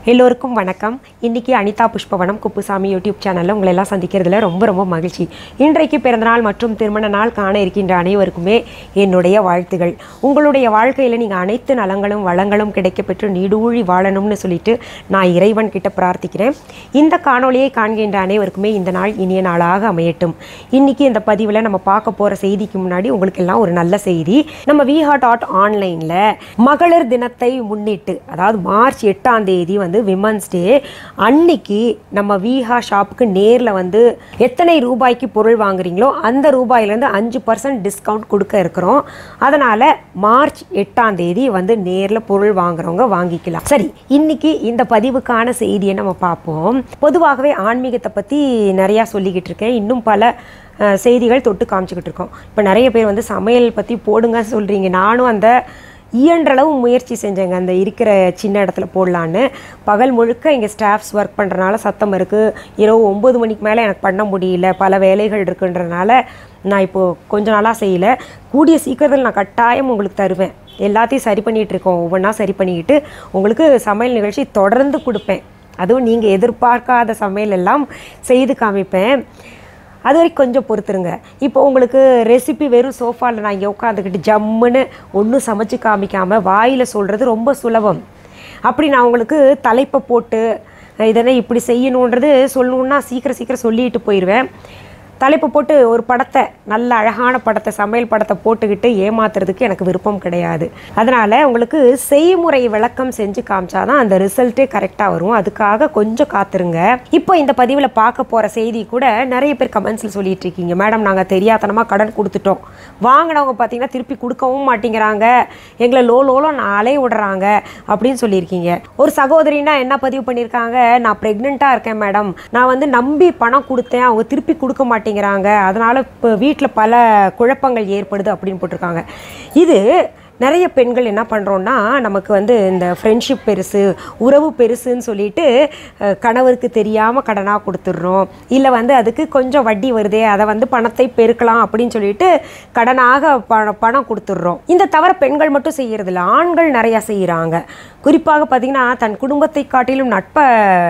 எல்லோருக்கும் வணக்கம் இன்னைக்கு அனிதா புஷ்பவனம் குப்புசாமி யூடியூப் சேனலில் உங்களை எல்லாம் சந்திக்கிறதுல ரொம்ப ரொம்ப மகிழ்ச்சி இன்றைக்கு பிறந்தநாள் மற்றும் திருமண நாள் காண இருக்கின்ற அனைவருக்குமே என்னுடைய வாழ்த்துகள் உங்களுடைய வாழ்க்கையில் நீங்கள் அனைத்து நலங்களும் வளங்களும் கிடைக்கப்பெற்று நீடூழி வாழணும்னு சொல்லிட்டு நான் இறைவன் கிட்ட பிரார்த்திக்கிறேன் இந்த காணொளியை காண்கின்ற அனைவருக்குமே இந்த நாள் இனிய நாளாக அமையட்டும் இன்னைக்கு இந்த பதிவில் நம்ம பார்க்க போகிற செய்திக்கு முன்னாடி உங்களுக்கு எல்லாம் ஒரு நல்ல செய்தி நம்ம விஹா டாட் ஆன்லைனில் மகளிர் தினத்தை முன்னிட்டு அதாவது மார்ச் எட்டாம் தேதி வந்து விமன்ஸ் டே அன்னைக்கு நம்ம விஹா ஷாப்புக்கு நேரில் வந்து எத்தனை ரூபாய்க்கு பொருள் வாங்குறீங்களோ அந்த ரூபாயிலேருந்து அஞ்சு பர்சன்ட் டிஸ்கவுண்ட் கொடுக்க இருக்கிறோம் அதனால் மார்ச் எட்டாம் தேதி வந்து நேரில் பொருள் வாங்குறவங்க வாங்கிக்கலாம் சரி இன்னைக்கு இந்த பதிவுக்கான செய்தியை நம்ம பார்ப்போம் பொதுவாகவே ஆன்மீகத்தை பற்றி நிறையா சொல்லிக்கிட்டு இருக்கேன் இன்னும் பல அஹ், செய்திகள் தொட்டு காமிச்சிக்கிட்டு இருக்கோம் இப்போ நிறைய பேர் வந்து சமையல் பற்றி போடுங்க சொல்கிறீங்க நானும் அந்த இயன்றளவு முயற்சி செஞ்சேங்க அந்த இருக்கிற சின்ன இடத்துல போடலான்னு பகல் முழுக்க இங்கே ஸ்டாஃப்ஸ் ஒர்க் பண்ணுறனால சத்தம் இருக்குது இரவு ஒம்பது மணிக்கு மேலே எனக்கு பண்ண முடியல பல வேலைகள் இருக்குன்றனால நான் இப்போது கொஞ்ச நாளாக செய்யலை கூடிய சீக்கிரத்தில் நான் கட்டாயம் உங்களுக்கு தருவேன் எல்லாத்தையும் சரி பண்ணிகிட்டு இருக்கோம் ஒவ்வொன்றா சரி பண்ணிக்கிட்டு உங்களுக்கு சமையல் நிகழ்ச்சி தொடர்ந்து கொடுப்பேன் அதுவும் நீங்கள் எதிர்பார்க்காத சமையல் எல்லாம் செய்து காமிப்பேன் அது வரைக்கும் கொஞ்சம் பொறுத்துருங்க இப்போ உங்களுக்கு ரெசிபி வெறும் சோஃபாவில் நான் இங்கே உட்காந்துக்கிட்டு ஜம்முன்னு ஒன்றும் சமைச்சு காமிக்காமல் வாயில் சொல்கிறது ரொம்ப சுலபம் அப்படி நான் உங்களுக்கு தலைப்பை போட்டு இதனை இப்படி செய்யணுன்றது சொல்லணுன்னா சீக்கிரம் சீக்கிரம் சொல்லிட்டு போயிடுவேன் தலைப்பு போட்டு ஒரு படத்தை நல்ல அழகான படத்தை சமையல் படத்தை போட்டுக்கிட்டு ஏமாத்துறதுக்கு எனக்கு விருப்பம் கிடையாது அதனால் உங்களுக்கு செய்முறை விளக்கம் செஞ்சு காமிச்சாதான் அந்த ரிசல்ட்டே கரெக்டாக வரும் அதுக்காக கொஞ்சம் காத்துருங்க இப்போ இந்த பதிவில் பார்க்க போகிற செய்தி கூட நிறைய பேர் கமெண்ட்ஸில் சொல்லிட்டு இருக்கீங்க மேடம் நாங்கள் தெரியாதனமாக கடன் கொடுத்துட்டோம் வாங்கினவங்க பார்த்தீங்கன்னா திருப்பி கொடுக்கவும் மாட்டேங்கிறாங்க எங்களை லோ லோலோ நாளே விடுறாங்க அப்படின்னு சொல்லியிருக்கீங்க ஒரு சகோதரினா என்ன பதிவு பண்ணியிருக்காங்க நான் ப்ரெக்னெண்ட்டாக இருக்கேன் மேடம் நான் வந்து நம்பி பணம் கொடுத்தேன் அவங்க திருப்பி கொடுக்க மாட்டேங்கிறாங்க அதனால் இப்போ வீட்டில் பல குழப்பங்கள் ஏற்படுது அப்படின்னு போட்டிருக்காங்க இது நிறைய பெண்கள் என்ன பண்ணுறோன்னா நமக்கு வந்து இந்த ஃப்ரெண்ட்ஷிப் பெருசு உறவு பெருசுன்னு சொல்லிட்டு அஹ், கணவருக்கு தெரியாமல் கடனாக கொடுத்துட்றோம் இல்லை வந்து அதுக்கு கொஞ்சம் வட்டி வருதே அதை வந்து பணத்தை பெருக்கலாம் அப்படின்னு சொல்லிட்டு கடனாக பணம் பணம் கொடுத்துட்றோம் இந்த தவிர பெண்கள் மட்டும் செய்யறதில்ல ஆண்கள் நிறையா செய்கிறாங்க குறிப்பாக பார்த்திங்கன்னா தன் குடும்பத்தை காட்டிலும் நட்பை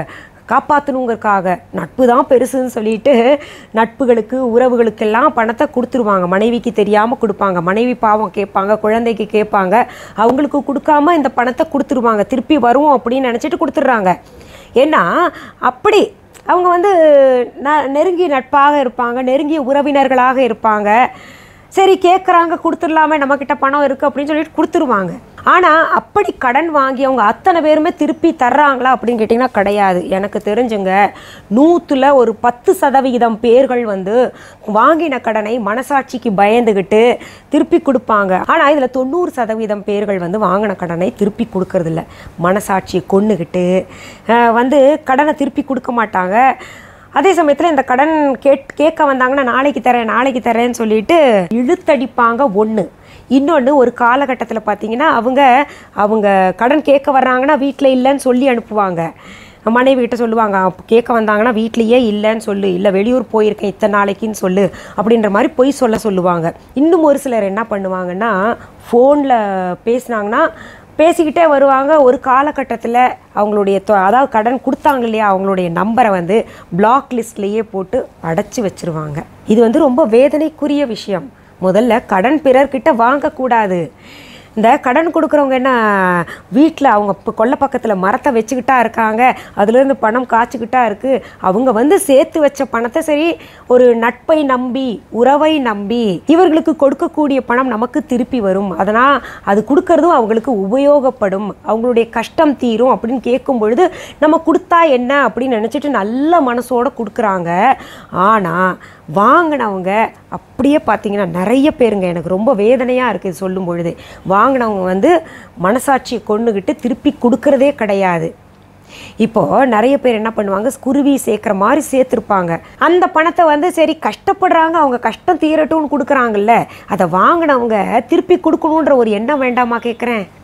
காப்பாற்றணுங்கிறதுக்காக நட்பு தான் பெருசுன்னு சொல்லிட்டு நட்புகளுக்கு உறவுகளுக்கெல்லாம் பணத்தை கொடுத்துருவாங்க மனைவிக்கு தெரியாமல் கொடுப்பாங்க மனைவி பாவம் கேட்பாங்க குழந்தைக்கு கேட்பாங்க அவங்களுக்கு கொடுக்காம இந்த பணத்தை கொடுத்துருவாங்க திருப்பி வருவோம் அப்படின்னு நினச்சிட்டு கொடுத்துட்றாங்க ஏன்னா அப்படி அவங்க வந்து ந நெருங்கிய நட்பாக இருப்பாங்க நெருங்கிய உறவினர்களாக இருப்பாங்க சரி கேட்குறாங்க கொடுத்துடலாமே நம்மக்கிட்ட பணம் இருக்குது அப்படின்னு சொல்லிட்டு கொடுத்துருவாங்க ஆனால் அப்படி கடன் வாங்கி அவங்க அத்தனை பேருமே திருப்பி தர்றாங்களா அப்படின்னு கேட்டிங்கன்னா கிடையாது எனக்கு தெரிஞ்சுங்க நூற்றில் ஒரு பத்து சதவிகிதம் பேர்கள் வந்து வாங்கின கடனை மனசாட்சிக்கு பயந்துக்கிட்டு திருப்பி கொடுப்பாங்க ஆனால் இதில் தொண்ணூறு சதவீதம் பேர்கள் வந்து வாங்கின கடனை திருப்பி கொடுக்கறதில்ல மனசாட்சியை கொன்னுக்கிட்டு அஹ், வந்து கடனை திருப்பி கொடுக்க மாட்டாங்க அதே சமயத்தில் இந்த கடன் கேட் கேட்க வந்தாங்கன்னா நாளைக்கு தரேன் நாளைக்கு தரேன்னு சொல்லிட்டு இழுத்தடிப்பாங்க ஒன்று இன்னொன்று ஒரு காலகட்டத்தில் பார்த்தீங்கன்னா அவங்க அவங்க கடன் கேட்க வர்றாங்கன்னா வீட்டில் இல்லைன்னு சொல்லி அனுப்புவாங்க மனைவி கிட்ட சொல்லுவாங்க அப்ப கேட்க வந்தாங்கன்னா வீட்லேயே இல்லைன்னு சொல்லு இல்லை வெளியூர் போயிருக்கேன் இத்தனை நாளைக்குன்னு சொல்லு அப்படின்ற மாதிரி பொய் சொல்ல சொல்லுவாங்க இன்னும் ஒரு சிலர் என்ன பண்ணுவாங்கன்னா ஃபோனில் பேசுனாங்கன்னா பேசிக்கிட்டே வருவாங்க ஒரு காலகட்டத்தில் அவங்களுடைய தொ- அதாவது கடன் கொடுத்தாங்க இல்லையா அவங்களுடைய நம்பரை வந்து பிளாக் லிஸ்ட்லேயே போட்டு அடைச்சி வச்சிருவாங்க இது வந்து ரொம்ப வேதனைக்குரிய விஷயம் முதல்ல கடன் பிறர்கிட்ட வாங்கக்கூடாது இந்த கடன் கொடுக்குறவங்க என்ன வீட்டில் அவங்க இப்போ கொல்லை பக்கத்தில் மரத்தை வச்சுக்கிட்டா இருக்காங்க அதுலேருந்து பணம் காய்ச்சிக்கிட்டா இருக்குது அவங்க வந்து சேர்த்து வச்ச பணத்தை சரி ஒரு நட்பை நம்பி உறவை நம்பி இவர்களுக்கு கொடுக்கக்கூடிய பணம் நமக்கு திருப்பி வரும் அதனால் அது கொடுக்கறதும் அவங்களுக்கு உபயோகப்படும் அவங்களுடைய கஷ்டம் தீரும் அப்படின்னு கேட்கும் பொழுது நம்ம கொடுத்தா என்ன அப்படின்னு நினச்சிட்டு நல்ல மனசோட கொடுக்குறாங்க ஆனால் வாங்கினவங்க அப்படியே பார்த்தீங்கன்னா நிறைய பேருங்க எனக்கு ரொம்ப வேதனையாக இருக்குது சொல்லும் பொழுது வாங்கினவங்க வந்து மனசாட்சியை கொண்டுகிட்டு திருப்பி கொடுக்கறதே கிடையாது இப்போது நிறைய பேர் என்ன பண்ணுவாங்க குருவி சேர்க்குற மாதிரி சேர்த்துருப்பாங்க அந்த பணத்தை வந்து சரி கஷ்டப்படுறாங்க அவங்க கஷ்டம் தீரட்டும்னு கொடுக்குறாங்கல்ல அதை வாங்கினவங்க திருப்பி கொடுக்கணுன்ற ஒரு எண்ணம் வேண்டாமா கேட்குறேன்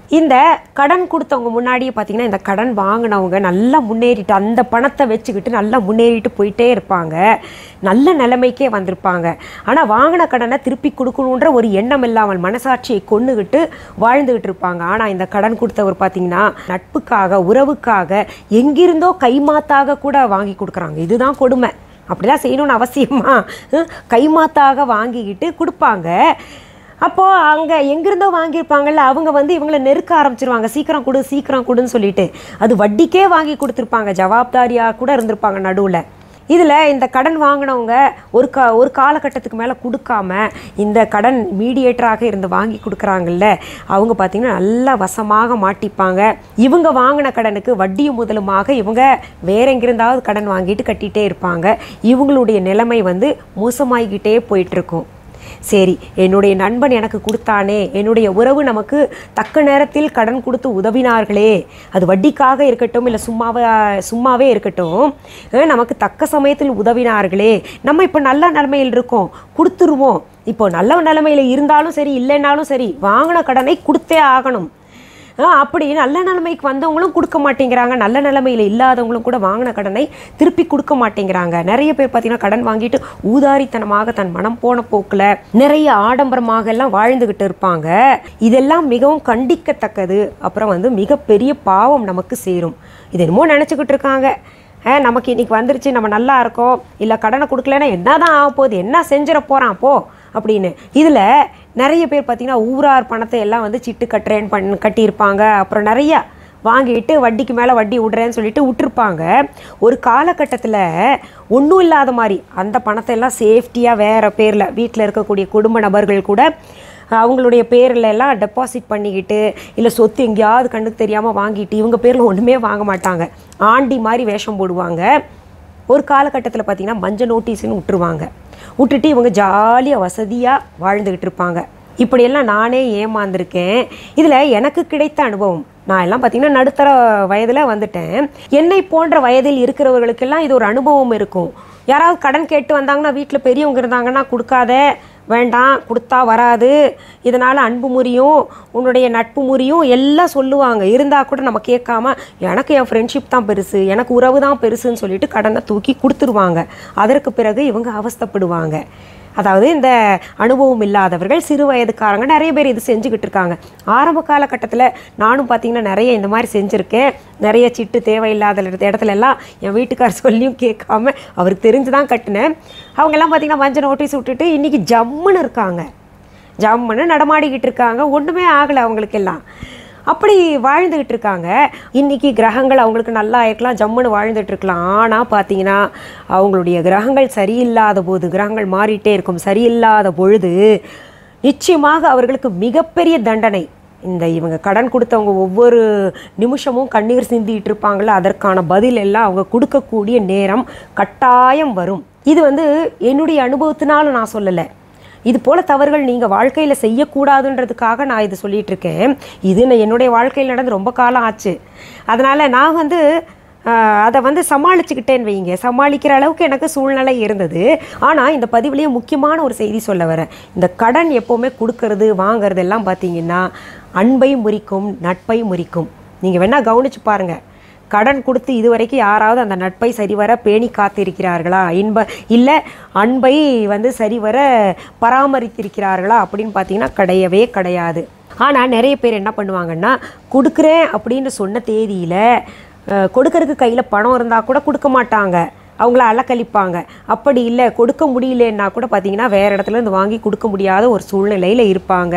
இந்த கடன் கொடுத்தவங்க முன்னாடியே பார்த்தீங்கன்னா இந்த கடன் வாங்கினவங்க நல்லா முன்னேறிட்டு அந்த பணத்தை வச்சுக்கிட்டு நல்லா முன்னேறிட்டு போயிட்டே இருப்பாங்க நல்ல நிலைமைக்கே வந்திருப்பாங்க ஆனால் வாங்கின கடனை திருப்பி கொடுக்கணுன்ற ஒரு எண்ணம் இல்லாமல் மனசாட்சியை கொண்டுகிட்டு வாழ்ந்துகிட்டு இருப்பாங்க ஆனால் இந்த கடன் கொடுத்தவர் பார்த்தீங்கன்னா நட்புக்காக உறவுக்காக எங்கிருந்தோ கைமாத்தாக கூட வாங்கி கொடுக்குறாங்க இதுதான் கொடுமை அப்படிலாம் செய்யணும்னு அவசியமா ஹம், கைமாத்தாக வாங்கிக்கிட்டு கொடுப்பாங்க அப்போது அங்கே எங்கிருந்தோ வாங்கியிருப்பாங்கல்ல அவங்க வந்து இவங்களை நெருக்க ஆரம்பிச்சிருவாங்க சீக்கிரம் கொடு சீக்கிரம் கொடுன்னு சொல்லிட்டு அது வட்டிக்கே வாங்கி கொடுத்துருப்பாங்க ஜவாப்தாரியாக கூட இருந்திருப்பாங்க நடுவில் இதில் இந்த கடன் வாங்கினவங்க ஒரு கா ஒரு காலகட்டத்துக்கு மேலே கொடுக்காம இந்த கடன் மீடியேட்டராக இருந்து வாங்கி கொடுக்குறாங்கல்ல அவங்க பார்த்திங்கன்னா நல்லா வசமாக மாட்டிப்பாங்க இவங்க வாங்கின கடனுக்கு வட்டியும் முதலுமாக இவங்க வேற எங்கிருந்தாவது கடன் வாங்கிட்டு கட்டிகிட்டே இருப்பாங்க இவங்களுடைய நிலைமை வந்து மோசமாகிக்கிட்டே போயிட்டுருக்கும் சரி என்னுடைய நண்பன் எனக்கு கொடுத்தானே என்னுடைய உறவு நமக்கு தக்க நேரத்தில் கடன் கொடுத்து உதவினார்களே அது வட்டிக்காக இருக்கட்டும் இல்லை சும்மாவே சும்மாவே இருக்கட்டும் அஹ் நமக்கு தக்க சமயத்தில் உதவினார்களே நம்ம இப்போ நல்ல நிலைமையில் இருக்கோம் கொடுத்துருவோம் இப்போ நல்ல நிலைமையில் இருந்தாலும் சரி இல்லைன்னாலும் சரி வாங்கின கடனை கொடுத்தே ஆகணும் ஆ, அப்படி நல்ல நிலைமைக்கு வந்தவங்களும் கொடுக்க மாட்டேங்கிறாங்க நல்ல நிலைமையில் இல்லாதவங்களும் கூட வாங்கின கடனை திருப்பி கொடுக்க மாட்டேங்கிறாங்க நிறைய பேர் பார்த்தீங்கன்னா கடன் வாங்கிட்டு ஊதாரித்தனமாக தன் மனம் போன போக்கில் நிறைய ஆடம்பரமாக எல்லாம் வாழ்ந்துகிட்டு இருப்பாங்க இதெல்லாம் மிகவும் கண்டிக்கத்தக்கது அப்புறம் வந்து மிகப்பெரிய பாவம் நமக்கு சேரும் இது என்னமோ நினச்சிக்கிட்டு இருக்காங்க ஆ, நமக்கு இன்னைக்கு வந்துருச்சு நம்ம நல்லா இருக்கோம் இல்லை கடனை கொடுக்கலன்னா என்னதான் ஆக போகுது என்ன செஞ்சிட போகிறான் போ அப்படின்னு இதில் நிறைய பேர் பார்த்தீங்கன்னா ஊரார் பணத்தை எல்லாம் வந்து சிட்டு கட்டுறேன்னு பண் கட்டியிருப்பாங்க அப்புறம் நிறைய வாங்கிட்டு வட்டிக்கு மேலே வட்டி விடுறேன்னு சொல்லிட்டு விட்டுருப்பாங்க ஒரு காலகட்டத்தில் ஒன்றும் இல்லாத மாதிரி அந்த பணத்தை எல்லாம் சேஃப்டியாக வேறு பேரில் வீட்டில் இருக்கக்கூடிய குடும்ப நபர்கள் கூட அவங்களுடைய பேரில் எல்லாம் டெபாசிட் பண்ணிக்கிட்டு இல்லை சொத்து எங்கேயாவது கண்ணுக்கு தெரியாமல் வாங்கிட்டு இவங்க பேரில் ஒன்றுமே வாங்க மாட்டாங்க ஆண்டி மாதிரி வேஷம் போடுவாங்க ஒரு காலகட்டத்தில் பார்த்தீங்கன்னா மஞ்சள் நோட்டீஸ்னு விட்டுருவாங்க விட்டுட்டு இவங்க ஜாலியாக வசதியாக வாழ்ந்துக்கிட்டு இருப்பாங்க இப்படியெல்லாம் நானே ஏமாந்திருக்கேன் இதில் எனக்கு கிடைத்த அனுபவம் நான் எல்லாம் பார்த்தீங்கன்னா நடுத்தர வயதில் வந்துட்டேன் என்னை போன்ற வயதில் இருக்கிறவர்களுக்கெல்லாம் இது ஒரு அனுபவம் இருக்கும் யாராவது கடன் கேட்டு வந்தாங்கன்னா வீட்டில் பெரியவங்க இருந்தாங்கன்னா கொடுக்காத வேண்டாம் கொடுத்தா வராது இதனால் அன்பு முறியும் உன்னுடைய நட்பு முறியும் எல்லாம் சொல்லுவாங்க இருந்தால் கூட நம்ம கேட்காம எனக்கு என் ஃப்ரெண்ட்ஷிப் தான் பெருசு எனக்கு உறவு தான் பெருசுன்னு சொல்லிட்டு கடனை தூக்கி கொடுத்துருவாங்க அதற்கு பிறகு இவங்க அவஸ்தைப்படுவாங்க அதாவது இந்த அனுபவம் இல்லாதவர்கள் சிறு வயதுக்காரங்க நிறைய பேர் இது செஞ்சுக்கிட்டு இருக்காங்க ஆரம்ப காலகட்டத்தில் நானும் பார்த்தீங்கன்னா நிறைய இந்த மாதிரி செஞ்சுருக்கேன் நிறைய சிட்டு தேவையில்லாத இடத்து- இடத்துல எல்லாம் என் வீட்டுக்கார் சொல்லியும் கேட்காம அவருக்கு தெரிஞ்சு தான் கட்டினேன் அவங்கெல்லாம் பார்த்தீங்கன்னா மஞ்சள் நோட்டீஸ் விட்டுட்டு இன்றைக்கி ஜம்முன்னு இருக்காங்க ஜம்முன்னு நடமாடிக்கிட்டு இருக்காங்க ஒன்றுமே ஆகலை அவங்களுக்கெல்லாம் அப்படி வாழ்ந்துக்கிட்டு இருக்காங்க இன்னைக்கு கிரகங்கள் அவங்களுக்கு நல்லா இருக்கலாம் ஜம்முன்னு வாழ்ந்துட்டு இருக்கலாம் ஆனால் பார்த்தீங்கன்னா அவங்களுடைய கிரகங்கள் சரியில்லாத போது கிரகங்கள் மாறிட்டே இருக்கும் சரியில்லாத பொழுது நிச்சயமாக அவர்களுக்கு மிகப்பெரிய தண்டனை இந்த இவங்க கடன் கொடுத்தவங்க ஒவ்வொரு நிமிஷமும் கண்ணீர் சிந்திட்டு இருப்பாங்கள அதற்கான பதில் எல்லாம் அவங்க கொடுக்கக்கூடிய நேரம் கட்டாயம் வரும் இது வந்து என்னுடைய அனுபவத்தினால நான் சொல்லலை இது போல தவறுகள் நீங்கள் வாழ்க்கையில் செய்யக்கூடாதுன்றதுக்காக நான் இது சொல்லிட்டு இருக்கேன் இது நான் என்னுடைய வாழ்க்கையில் நடந்து ரொம்ப காலம் ஆச்சு அதனால் நான் வந்து ஆஹ், அதை வந்து சமாளிச்சுக்கிட்டேன்னு வைங்க சமாளிக்கிற அளவுக்கு எனக்கு சூழ்நிலை இருந்தது ஆனால் இந்த பதிவுலேயே முக்கியமான ஒரு செய்தி சொல்ல வரேன் இந்த கடன் எப்போவுமே கொடுக்கறது வாங்குறது எல்லாம் பார்த்தீங்கன்னா அன்பை முறிக்கும் நட்பை முறிக்கும் நீங்கள் வேணால் கவனிச்சு பாருங்கள் கடன் கொடுத்து இதுவரைக்கும் யாராவது அந்த நட்பை சரிவர பேணி காத்திருக்கிறார்களா இன்ப இல்லை அன்பை வந்து சரிவர பராமரித்திருக்கிறார்களா அப்படின்னு பார்த்தீங்கன்னா கிடையவே கிடையாது ஆனால் நிறைய பேர் என்ன பண்ணுவாங்கன்னா கொடுக்குறேன் அப்படின்னு சொன்ன தேதியில் கொடுக்கறதுக்கு கையில் பணம் இருந்தால் கூட கொடுக்க மாட்டாங்க அவங்கள அலக்கழிப்பாங்க அப்படி இல்லை கொடுக்க முடியலன்னா கூட பார்த்தீங்கன்னா வேறு இடத்துல இருந்து வாங்கி கொடுக்க முடியாத ஒரு சூழ்நிலையில் இருப்பாங்க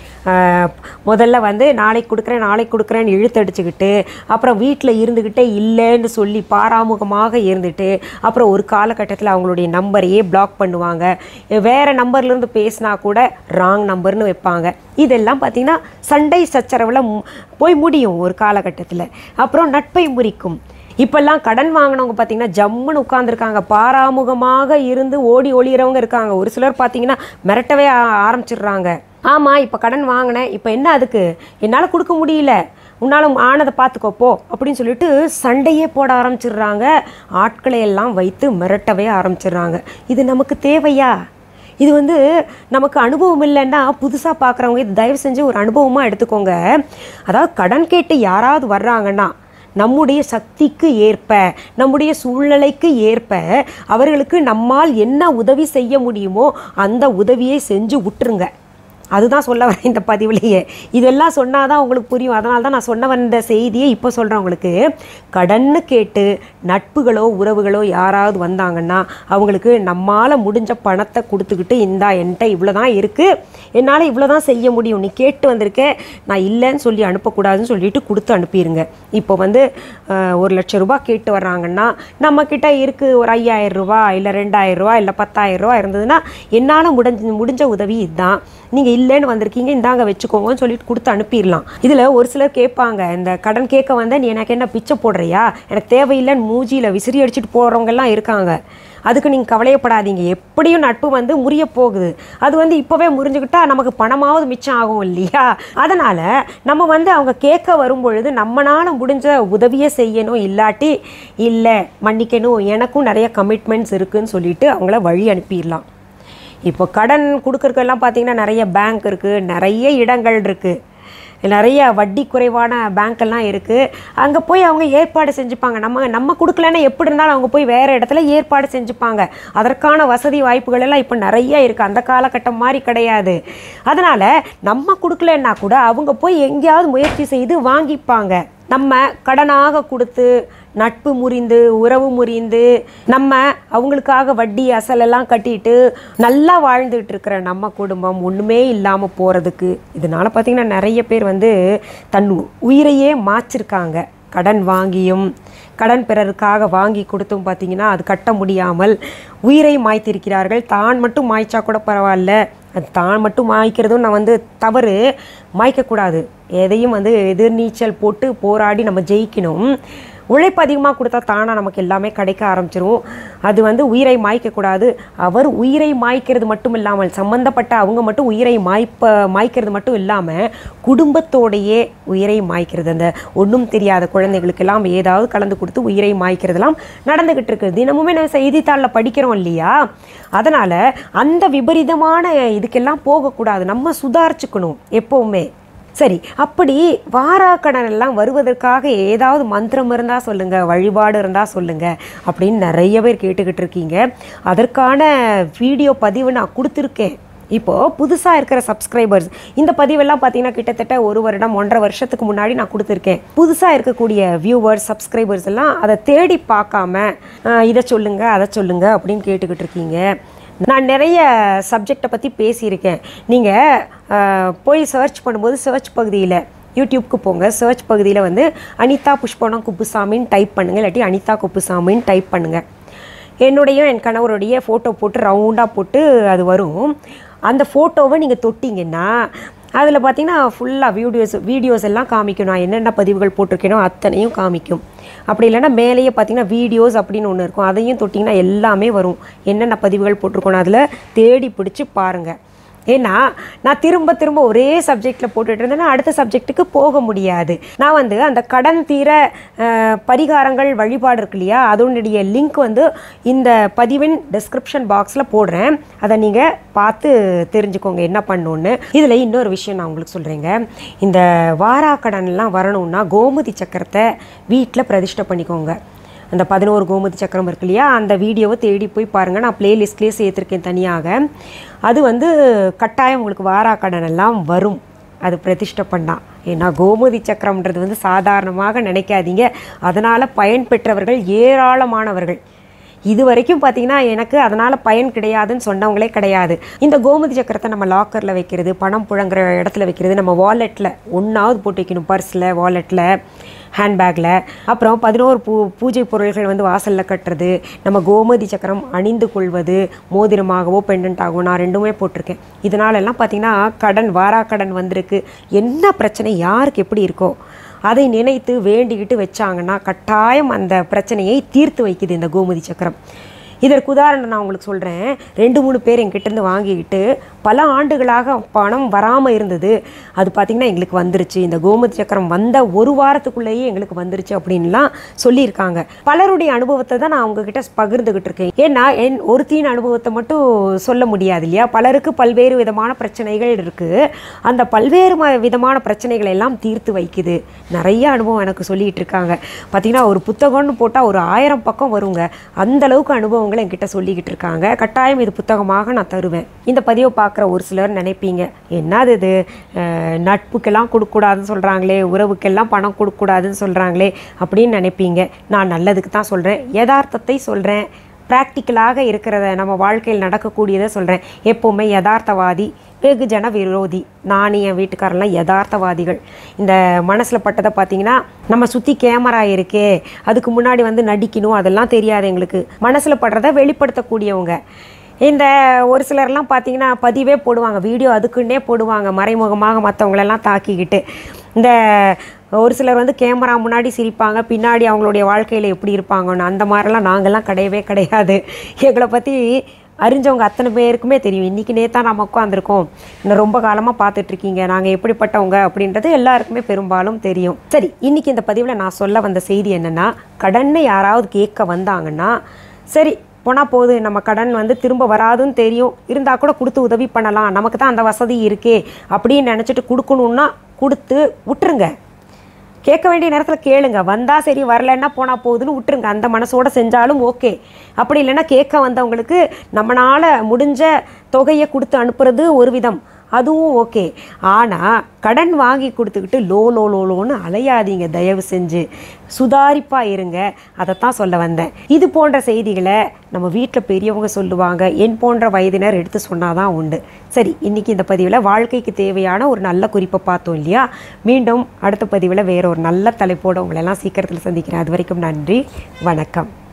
ஆஹ் முதல்ல வந்து நாளைக்கு கொடுக்குறேன் நாளைக்கு கொடுக்குறேன்னு இழுத்தடிச்சுக்கிட்டு அப்புறம் வீட்டில் இருந்துக்கிட்டே இல்லைன்னு சொல்லி பாராமுகமாக இருந்துட்டு அப்புறம் ஒரு காலகட்டத்தில் அவங்களுடைய நம்பரையே பிளாக் பண்ணுவாங்க வேறு நம்பர்லேருந்து பேசினா கூட ராங் நம்பர்னு வைப்பாங்க இதெல்லாம் பார்த்திங்கன்னா சண்டை சச்சரவில் மு- போய் முடியும் ஒரு காலகட்டத்தில் அப்புறம் நட்பை முறிக்கும் இப்பெல்லாம் கடன் வாங்கினவங்க பார்த்தீங்கன்னா ஜம்முன்னு உட்காந்துருக்காங்க பாராமுகமாக இருந்து ஓடி ஒளியறவங்க இருக்காங்க ஒரு சிலர் பார்த்தீங்கன்னா மிரட்டவே ஆ- ஆரம்பிச்சிடுறாங்க ஆமாம் இப்போ கடன் வாங்கினேன் இப்போ என்ன அதுக்கு என்னால் கொடுக்க முடியல உன்னால் ஆனதை பார்த்துக்கோ போ அப்படின்னு சொல்லிட்டு சண்டையே போட ஆரம்பிச்சிடுறாங்க ஆட்களை எல்லாம் வைத்து மிரட்டவே ஆரம்பிச்சிடுறாங்க இது நமக்கு தேவையா இது வந்து நமக்கு அனுபவம் இல்லைன்னா புதுசாக பார்க்குறவங்க இது தயவு செஞ்சு ஒரு அனுபவமாக எடுத்துக்கோங்க அதாவது கடன் கேட்டு யாராவது வர்றாங்கன்னா நம்முடைய சக்திக்கு ஏற்ப நம்முடைய சூழ்நிலைக்கு ஏற்ப அவர்களுக்கு நம்மால் என்ன உதவி செய்ய முடியுமோ அந்த உதவியை செஞ்சு விட்டுருங்க அதுதான் சொல்ல வரேன் இந்த பதிவுலேயே இதெல்லாம் சொன்னால் தான் உங்களுக்கு புரியும் அதனால தான் நான் சொன்ன வந்த செய்தியை இப்போ சொல்கிறேன் உங்களுக்கு கடன்னு கேட்டு நட்புகளோ உறவுகளோ யாராவது வந்தாங்கன்னா அவங்களுக்கு நம்மால் முடிஞ்ச பணத்தை கொடுத்துக்கிட்டு இந்தா என்கிட்ட இவ்வளோ தான் இருக்குது என்னால் இவ்வளோ தான் செய்ய முடியும் நீ கேட்டு வந்திருக்கேன் நான் இல்லைன்னு சொல்லி அனுப்பக்கூடாதுன்னு சொல்லிட்டு கொடுத்து அனுப்பிடுங்க இப்போ வந்து அஹ், ஒரு லட்சம் ரூபாய் கேட்டு வர்றாங்கன்னா நம்மக்கிட்ட இருக்குது ஒரு ஐயாயிரம் ரூபா இல்லை ரெண்டாயிரம் ரூபா இல்லை பத்தாயிரம் ரூபா இருந்ததுன்னா என்னால் முடிஞ்ச முடிஞ்ச உதவி இதுதான் நீங்கள் இல்லைன்னு வந்திருக்கீங்க இந்தாங்க வச்சுக்கோங்கன்னு சொல்லிட்டு கொடுத்து அனுப்பிடலாம் இதில் ஒரு சிலர் கேட்பாங்க இந்த கடன் கேட்க வந்தால் நீ எனக்கு என்ன பிச்சை போடுறியா எனக்கு தேவையில்லைன்னு மூஞ்சியில் விசிறி அடிச்சுட்டு போகிறவங்கெல்லாம் இருக்காங்க அதுக்கு நீங்கள் கவலையப்படாதீங்க எப்படியும் நட்பு வந்து முறிய போகுது அது வந்து இப்போவே முறிஞ்சுக்கிட்டா நமக்கு பணமாவது மிச்சம் ஆகும் இல்லையா அதனால் நம்ம வந்து அவங்க கேட்க வரும்பொழுது நம்மளால முடிஞ்ச உதவியை செய்யணும் இல்லாட்டி இல்லை மன்னிக்கணும் எனக்கும் நிறைய கமிட்மெண்ட்ஸ் இருக்குன்னு சொல்லிட்டு அவங்கள வழி அனுப்பிடலாம் இப்போ கடன் கொடுக்கறதுக்கெல்லாம் பார்த்தீங்கன்னா நிறைய பேங்க் இருக்குது நிறைய இடங்கள் இருக்குது நிறைய வட்டி குறைவான பேங்க் எல்லாம் இருக்குது அங்கே போய் அவங்க ஏற்பாடு செஞ்சுப்பாங்க நம்ம நம்ம கொடுக்கலன்னா எப்படி இருந்தாலும் அவங்க போய் வேறு இடத்துல ஏற்பாடு செஞ்சுப்பாங்க அதற்கான வசதி வாய்ப்புகள் எல்லாம் இப்போ நிறைய இருக்குது அந்த காலகட்டம் மாதிரி கிடையாது அதனால் நம்ம கொடுக்கலன்னா கூட அவங்க போய் எங்கேயாவது முயற்சி செய்து வாங்கிப்பாங்க நம்ம கடனாக கொடுத்து நட்பு முறிந்து உறவு முறிந்து நம்ம அவங்களுக்காக வட்டி அசலெல்லாம் கட்டிட்டு நல்லா வாழ்ந்துட்டு இருக்கிற நம்ம குடும்பம் ஒன்றுமே இல்லாமல் போகிறதுக்கு இதனால் பார்த்திங்கன்னா நிறைய பேர் வந்து தன் உயிரையே மாச்சிருக்காங்க கடன் வாங்கியும் கடன் பிறருக்காக வாங்கி கொடுத்தும் பார்த்தீங்கன்னா அது கட்ட முடியாமல் உயிரை மாய்த்திருக்கிறார்கள் தான் மட்டும் மாய்ச்சா கூட பரவாயில்ல அது தான் மட்டும் மாய்க்கிறதும் நான் வந்து தவறு மாய்க்கக்கூடாது எதையும் வந்து எதிர்நீச்சல் போட்டு போராடி நம்ம ஜெயிக்கணும் உழைப்பு அதிகமாக கொடுத்தா தானாக நமக்கு எல்லாமே கிடைக்க ஆரம்பிச்சிரும் அது வந்து உயிரை மாய்க்கக்கூடாது அவர் உயிரை மாய்க்கிறது மட்டும் இல்லாமல் சம்மந்தப்பட்ட அவங்க மட்டும் உயிரை மாய்ப்ப மாய்க்கிறது மட்டும் இல்லாமல் குடும்பத்தோடையே உயிரை மாய்க்கிறது அந்த ஒன்றும் தெரியாத குழந்தைகளுக்கெல்லாம் ஏதாவது கலந்து கொடுத்து உயிரை மாய்க்கிறதெல்லாம் நடந்துக்கிட்டு இருக்கு தினமுமே நம்ம செய்தித்தாளில் படிக்கிறோம் இல்லையா அதனால் அந்த விபரீதமான இதுக்கெல்லாம் போகக்கூடாது நம்ம சுதாரிச்சுக்கணும் எப்போவுமே சரி அப்படி வாராக்கடன் எல்லாம் வருவதற்காக ஏதாவது மந்திரம் இருந்தால் சொல்லுங்கள் வழிபாடு இருந்தால் சொல்லுங்கள் அப்படின்னு நிறைய பேர் கேட்டுக்கிட்டு இருக்கீங்க அதற்கான வீடியோ பதிவு நான் கொடுத்துருக்கேன் இப்போது புதுசாக இருக்கிற சப்ஸ்கிரைபர்ஸ் இந்த பதிவெல்லாம் பார்த்தீங்கன்னா கிட்டத்தட்ட ஒரு வருடம் ஒன்றரை வருஷத்துக்கு முன்னாடி நான் கொடுத்துருக்கேன் புதுசாக இருக்கக்கூடிய வியூவர்ஸ் சப்ஸ்கிரைபர்ஸ் எல்லாம் அதை தேடி பார்க்காம "ஆஹ், இதை சொல்லுங்கள் அதை சொல்லுங்கள் அப்படின்னு கேட்டுக்கிட்டு இருக்கீங்க நான் நிறைய சப்ஜெக்டை பற்றி பேசியிருக்கேன் நீங்கள் போய் சர்ச் பண்ணும்போது சர்ச் பகுதியில் யூடியூப்க்கு போங்க சர்ச் பகுதியில் வந்து அனிதா புஷ்பனம் குப்புசாமின்னு டைப் பண்ணுங்கள் இல்லாட்டி அனிதா குப்புசாமின்னு டைப் பண்ணுங்கள் என்னுடைய என் கணவருடைய ஃபோட்டோ போட்டு ரவுண்டாக போட்டு அது வரும் அந்த ஃபோட்டோவை நீங்கள் தொட்டிங்கன்னா அதில் பார்த்தீங்கன்னா ஃபுல்லாக வீடியோஸ் வீடியோஸ் எல்லாம் காமிக்கும் நான் என்னென்ன பதிவுகள் போட்டிருக்கேனோ அத்தனையும் காமிக்கும் அப்படி இல்லைன்னா மேலேயே பார்த்தீங்கன்னா வீடியோஸ் அப்படின்னு ஒன்று இருக்கும் அதையும் தொட்டிங்கன்னா எல்லாமே வரும் என்னென்ன பதிவுகள் போட்டிருக்கோனோ அதில் தேடி பிடிச்சி பாருங்கள் ஏன்னா நான் திரும்ப திரும்ப ஒரே சப்ஜெக்டில் போட்டுட்டு இருந்தேன்னா அடுத்த சப்ஜெக்ட்டுக்கு போக முடியாது நான் வந்து அந்த கடன் தீர அஹ், பரிகாரங்கள் வழிபாடு இருக்கு இல்லையா அதனுடைய லிங்க் வந்து இந்த பதிவின் டிஸ்கிரிப்ஷன் பாக்ஸில் போடுறேன் அதை நீங்கள் பார்த்து தெரிஞ்சுக்கோங்க என்ன பண்ணணுன்னு இதில் இன்னொரு விஷயம் நான் உங்களுக்கு சொல்கிறேங்க இந்த வாராக்கடன்லாம் வரணும்னா கோமதி சக்கரத்தை வீட்டில் பிரதிஷ்டை பண்ணிக்கோங்க அந்த பதினோரு கோமதி சக்கரம் இருக்கு இல்லையா அந்த வீடியோவை தேடி போய் பாருங்கள் நான் பிளேலிஸ்ட்லேயே சேர்த்துருக்கேன் தனியாக அது வந்து கட்டாயம் உங்களுக்கு வாராக்கடன் எல்லாம் வரும் அது பிரதிஷ்டை பண்ணா ஏன்னா கோமதி சக்கரம்ன்றது வந்து சாதாரணமாக நினைக்காதீங்க அதனால் பயன் பெற்றவர்கள் ஏராளமானவர்கள் இது வரைக்கும் பார்த்தீங்கன்னா எனக்கு அதனால் பயன் கிடையாதுன்னு சொன்னவங்களே கிடையாது இந்த கோமதி சக்கரத்தை நம்ம லாக்கரில் வைக்கிறது பணம் புழங்குற இடத்துல வைக்கிறது நம்ம வாலெட்டில் ஒன்றாவது போட்டு வைக்கணும் பர்ஸில் வாலெட்டில் ஹேண்ட்பேக்கில் அப்புறம் பதினோரு பூ பூஜை பொருள்கள் வந்து வாசலில் கட்டுறது நம்ம கோமதி சக்கரம் அணிந்து கொள்வது மோதிரமாகவோ பெண்டன்ட்டாகவோ நான் ரெண்டுமே போட்டிருக்கேன் இதனால எல்லாம் பார்த்தீங்கன்னா கடன் வாராக்கடன் வந்திருக்கு என்ன பிரச்சனை யாருக்கு எப்படி இருக்கோ அதை நினைத்து வேண்டிக்கிட்டு வச்சாங்கன்னா கட்டாயம் அந்த பிரச்சனையை தீர்த்து வைக்குது இந்த கோமதி சக்கரம் இதற்கு உதாரணம் நான் உங்களுக்கு சொல்கிறேன் ரெண்டு மூணு பேர் என்கிட்டேருந்து வாங்கிக்கிட்டு பல ஆண்டுகளாக பணம் வராமல் இருந்தது அது பார்த்திங்கன்னா எங்களுக்கு வந்துருச்சு இந்த கோமதி சக்கரம் வந்த ஒரு வாரத்துக்குள்ளேயே எங்களுக்கு வந்துருச்சு அப்படின்லாம் சொல்லியிருக்காங்க பலருடைய அனுபவத்தை தான் நான் உங்ககிட்ட பகிர்ந்துக்கிட்டு இருக்கேன் ஏன்னா என் ஒருத்தியின் அனுபவத்தை மட்டும் சொல்ல முடியாது இல்லையா பலருக்கு பல்வேறு விதமான பிரச்சனைகள் இருக்குது அந்த பல்வேறு ம- விதமான பிரச்சனைகளை எல்லாம் தீர்த்து வைக்குது நிறைய அனுபவம் எனக்கு சொல்லிட்டு இருக்காங்க பார்த்தீங்கன்னா ஒரு புத்தகம்னு போட்டால் ஒரு ஆயிரம் பக்கம் வருங்க அந்த அளவுக்கு அனுபவங்களை என்கிட்ட சொல்லிக்கிட்டு இருக்காங்க கட்டாயம் இது புத்தகமாக நான் தருவேன் இந்த பதிவை பார்க்குற ஒரு சிலர் நினைப்பீங்க என்னது இது அஹ், நட்புக்கெல்லாம் கொடுக்கக்கூடாதுன்னு சொல்கிறாங்களே உறவுக்கெல்லாம் பணம் கொடுக்கக்கூடாதுன்னு சொல்கிறாங்களே அப்படின்னு நினைப்பீங்க நான் நல்லதுக்கு தான் சொல்கிறேன் யதார்த்தத்தை சொல்கிறேன் ப்ராக்டிக்கலாக இருக்கிறத நம்ம வாழ்க்கையில் நடக்கக்கூடியதை சொல்கிறேன் எப்போவுமே யதார்த்தவாதி வெகுஜன விரோதி நான் என் வீட்டுக்காரெல்லாம் யதார்த்தவாதிகள் இந்த மனசில் பட்டதை பார்த்தீங்கன்னா நம்ம சுற்றி கேமரா இருக்கே அதுக்கு முன்னாடி வந்து நடிக்கணும் அதெல்லாம் தெரியாது எங்களுக்கு மனசில் படுறத வெளிப்படுத்தக்கூடியவங்க இந்த ஒரு சிலர்லாம் பார்த்தீங்கன்னா பதிவே போடுவாங்க வீடியோ அதுக்குன்னே போடுவாங்க மறைமுகமாக மற்றவங்களெல்லாம் தாக்கிக்கிட்டு இந்த ஒரு சிலர் வந்து கேமரா முன்னாடி சிரிப்பாங்க பின்னாடி அவங்களுடைய வாழ்க்கையில் எப்படி இருப்பாங்கன்னு அந்த மாதிரிலாம் நாங்கள்லாம் கிடையவே கிடையாது எங்களை பற்றி அறிஞ்சவங்க அத்தனை பேருக்குமே தெரியும் இன்றைக்கி நேத்தா நம்ம உட்காந்துருக்கோம் இன்னும் ரொம்ப காலமாக பார்த்துட்ருக்கீங்க நாங்கள் எப்படிப்பட்டவங்க அப்படின்றது எல்லாருக்குமே பெரும்பாலும் தெரியும் சரி இன்றைக்கி இந்த பதிவில் நான் சொல்ல வந்த செய்தி என்னென்னா கடன்னு யாராவது கேட்க வந்தாங்கன்னா சரி போனால் போகுது நம்ம கடன் வந்து திரும்ப வராதுன்னு தெரியும் இருந்தால் கூட கொடுத்து உதவி பண்ணலாம் நமக்கு தான் அந்த வசதி இருக்கே அப்படின்னு நினச்சிட்டு கொடுக்கணுன்னா கொடுத்து விட்டுருங்க கேட்க வேண்டிய நேரத்தில் கேளுங்க வந்தால் சரி வரலன்னா போனால் போகுதுன்னு விட்டுருங்க அந்த மனசோட செஞ்சாலும் ஓகே அப்படி இல்லைன்னா கேட்க வந்தவங்களுக்கு நம்மளால் முடிஞ்ச தொகையை கொடுத்து அனுப்புறது ஒரு விதம் அதுவும் ஓகே ஆனால் கடன் வாங்கி கொடுத்துக்கிட்டு லோ லோ லோ லோன்னு அலையாதீங்க தயவு செஞ்சு சுதாரிப்பாக இருங்க அதைத்தான் சொல்ல வந்தேன் இது போன்ற செய்திகளை நம்ம வீட்டில் பெரியவங்க சொல்லுவாங்க என் போன்ற வயதினர் எடுத்து சொன்னாதான் உண்டு சரி இன்னைக்கு இந்த பதிவில் வாழ்க்கைக்கு தேவையான ஒரு நல்ல குறிப்பை பார்த்தோம் இல்லையா மீண்டும் அடுத்த பதிவில் வேற ஒரு நல்ல தலைப்போடு உங்களெல்லாம் சீக்கிரத்தில் சந்திக்கிறேன் அது வரைக்கும் நன்றி வணக்கம்